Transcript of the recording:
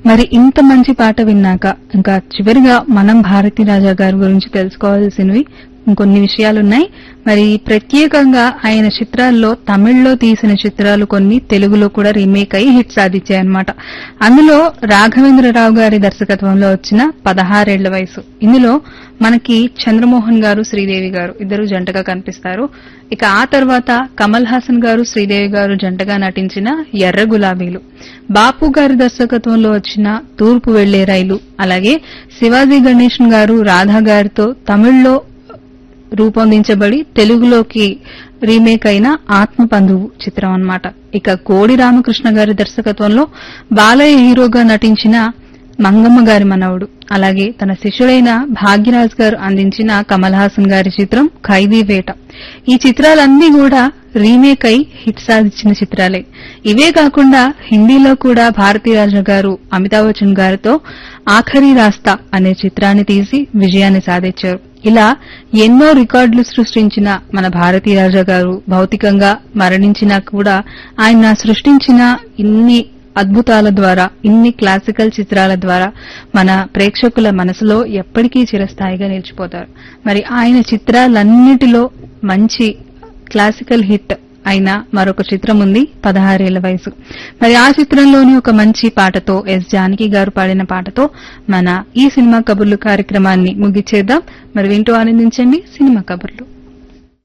మరి ఇంత మంచి పాట విన్నాక ఇంకా చివరిగా మనం భారతీ రాజా గారి గురించి తెలుసుకోవాల్సినవి ఇంకొన్ని విషయాలున్నాయి మరి ప్రత్యేకంగా ఆయన చిత్రాల్లో తమిళ్లో తీసిన చిత్రాలు కొన్ని తెలుగులో కూడా రీమేక్ అయి హిట్ సాధించాయన్నమాట అందులో రాఘవేంద్రరావు గారి దర్శకత్వంలో వచ్చిన పదహారేళ్ల వయసు ఇందులో మనకి చంద్రమోహన్ గారు శ్రీదేవి గారు ఇద్దరు జంటగా కనిపిస్తారు ఇక ఆ తర్వాత కమల్ హాసన్ గారు శ్రీదేవి గారు జంటగా నటించిన ఎర్ర గులాబీలు బాపు గారి దర్శకత్వంలో వచ్చిన తూర్పు వెళ్లే రైలు అలాగే శివాజీ గణేశన్ గారు రాధా గారితో తమిళ్లో రూపొందించబడి తెలుగులోకి రీమేక్ అయిన ఆత్మబంధువు చిత్రం అన్నమాట ఇక కోడి రామకృష్ణ గారి దర్శకత్వంలో బాలయ్య హీరోగా నటించిన మంగమ్మ గారి మనవడు అలాగే తన శిష్యుడైన భాగ్యరాజ్ గారు అందించిన కమల్ హాసన్ గారి చిత్రం ఖైదీ వేట ఈ చిత్రాలన్నీ కూడా రీమేక్ అయి హిట్ సాధించిన చిత్రాలే ఇవే కాకుండా హిందీలో కూడా భారతీరాజ గారు అమితాబ్ బచ్చన్ గారితో ఆఖరి రాస్తా అనే చిత్రాన్ని తీసి విజయాన్ని సాధించారు ఇలా ఎన్నో రికార్డులు సృష్టించిన మన భారతీరాజ గారు భౌతికంగా మరణించినా కూడా ఆయన సృష్టించిన ఇన్ని అద్భుతాల ద్వారా ఇన్ని క్లాసికల్ చిత్రాల ద్వారా మన ప్రేక్షకుల మనసులో ఎప్పటికీ చిరస్థాయిగా నిలిచిపోతారు మరి ఆయన చిత్రాలన్నిటిలో మంచి క్లాసికల్ హిట్ అయిన మరొక చిత్రం ఉంది పదహారేళ్ల వయసు మరి ఆ చిత్రంలోని ఒక మంచి పాటతో ఎస్ జానకి గారు పాడిన పాటతో మన ఈ సినిమా కబుర్లు కార్యక్రమాన్ని ముగిచేద్దాం మరి వింటూ ఆనందించండి సినిమా కబుర్లు